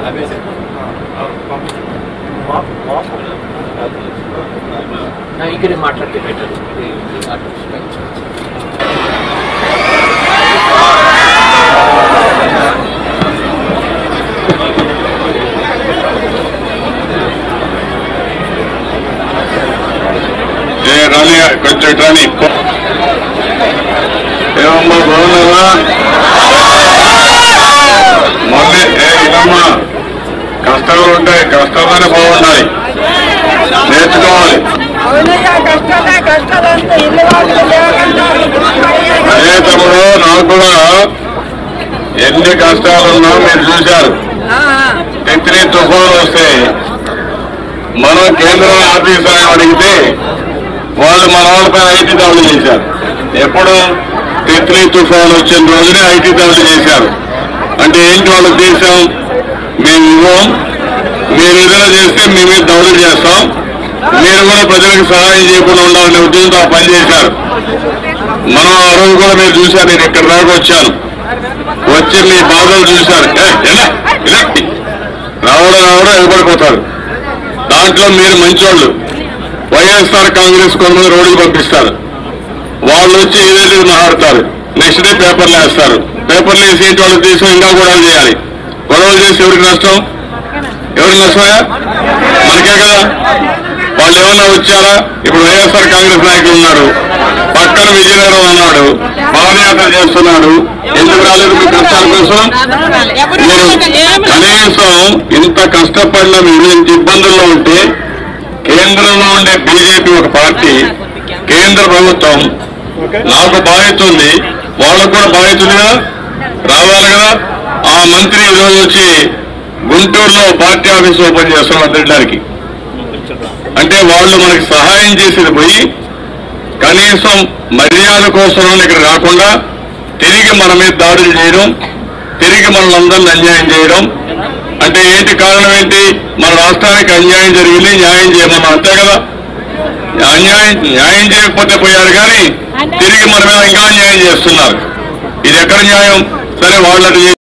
ఇక్కడ మాట్లాడితే బెటర్ అటు ఏ రాని కొంచెం ఇటు రాని ఏమమ్మా బాగున్నారా మళ్ళీ ఏ ఇదమ్మా కష్టాలు ఉంటాయి కష్టాలనే బాగున్నాయి నేర్చుకోవాలి అవునయ్యా కష్టాలే కష్టాలంటే ఇల్లు వాళ్ళు లేకుండా అదే తమ్ముడు నాకు కూడా ఎన్ని కష్టాలున్నా మీరు చూశారు తిత్లీ తుఫాను వస్తే మనం కేంద్ర ఆఫీసర్ అడిగితే వాళ్ళు మన వాళ్ళపైన ఐటీ దాడులు చేశారు ఎప్పుడు తిత్లీ తుఫాను వచ్చిన రోజునే ఐటీ దాడులు చేశారు అంటే ఏంటి వాళ్ళ ఉద్దేశం మేము ఇవ్వం మీరు ఏదైనా చేస్తే మీ మీద దాడులు చేస్తాం మీరు కూడా ప్రజలకు సహాయం చేయకుండా ఉండాలనే ఉద్దేశంతో ఆ పని చేశారు మనం ఆ రోజు కూడా మీరు చూశారు నేను ఇక్కడ దాకా వచ్చాను వచ్చి మీ బాధలు చూశారు ఏ, ఎలా? ఎలా? రావడం రావడం ఎగబడిపోతారు దాంట్లో మీరు మంచోళ్ళు వైఎస్ఆర్ కాంగ్రెస్ కొంతమంది రోడ్డుకు పంపిస్తారు వాళ్ళు వచ్చి ఏదైతే మాట్లాడతారు నెక్స్ట్ డే పేపర్లు వేస్తారు పేపర్లు వేసి ఏంటి వాళ్ళ ఉద్దేశం ఇంకా గొడవలు చేయాలి గొడవలు చేసి ఎవరికి నష్టం ఎవరికి నష్టమా మనకే కదా వాళ్ళు ఏమన్నా వచ్చారా ఇప్పుడు వైఎస్ఆర్ కాంగ్రెస్ నాయకులు ఉన్నారు పక్కన విజయనగరం అన్నాడు పాదయాత్ర చేస్తున్నాడు ఎందుకు రాలేదు మీ కష్టాల కోసం మీరు కనీసం ఇంత కష్టపడిన మీరు ఇంత ఇబ్బందుల్లో ఉంటే కేంద్రంలో ఉండే బీజేపీ ఒక పార్టీ కేంద్ర ప్రభుత్వం నాకు బాధ్యత ఉంది వాళ్ళకు కూడా బాధ్యత ఉంది కదా రావాలి కదా ఆ మంత్రి ఈరోజు వచ్చి గుంటూరులో పార్టీ ఆఫీస్ ఓపెన్ చేస్తున్నారు తినడానికి అంటే వాళ్ళు మనకి సహాయం చేసేది పోయి కనీసం మర్యాద కోసం ఇక్కడ రాకుండా తిరిగి మన మీద దాడులు చేయడం తిరిగి మనల్ని అన్యాయం చేయడం అంటే ఏంటి కారణం ఏంటి మన రాష్ట్రానికి అన్యాయం జరిగింది న్యాయం చేయమన్నాం అంతే కదా అన్యాయం న్యాయం చేయకపోతే పోయారు కానీ తిరిగి మన మీద ఇంకా అన్యాయం చేస్తున్నారు ఇది ఎక్కడ న్యాయం సరే వాళ్ళకి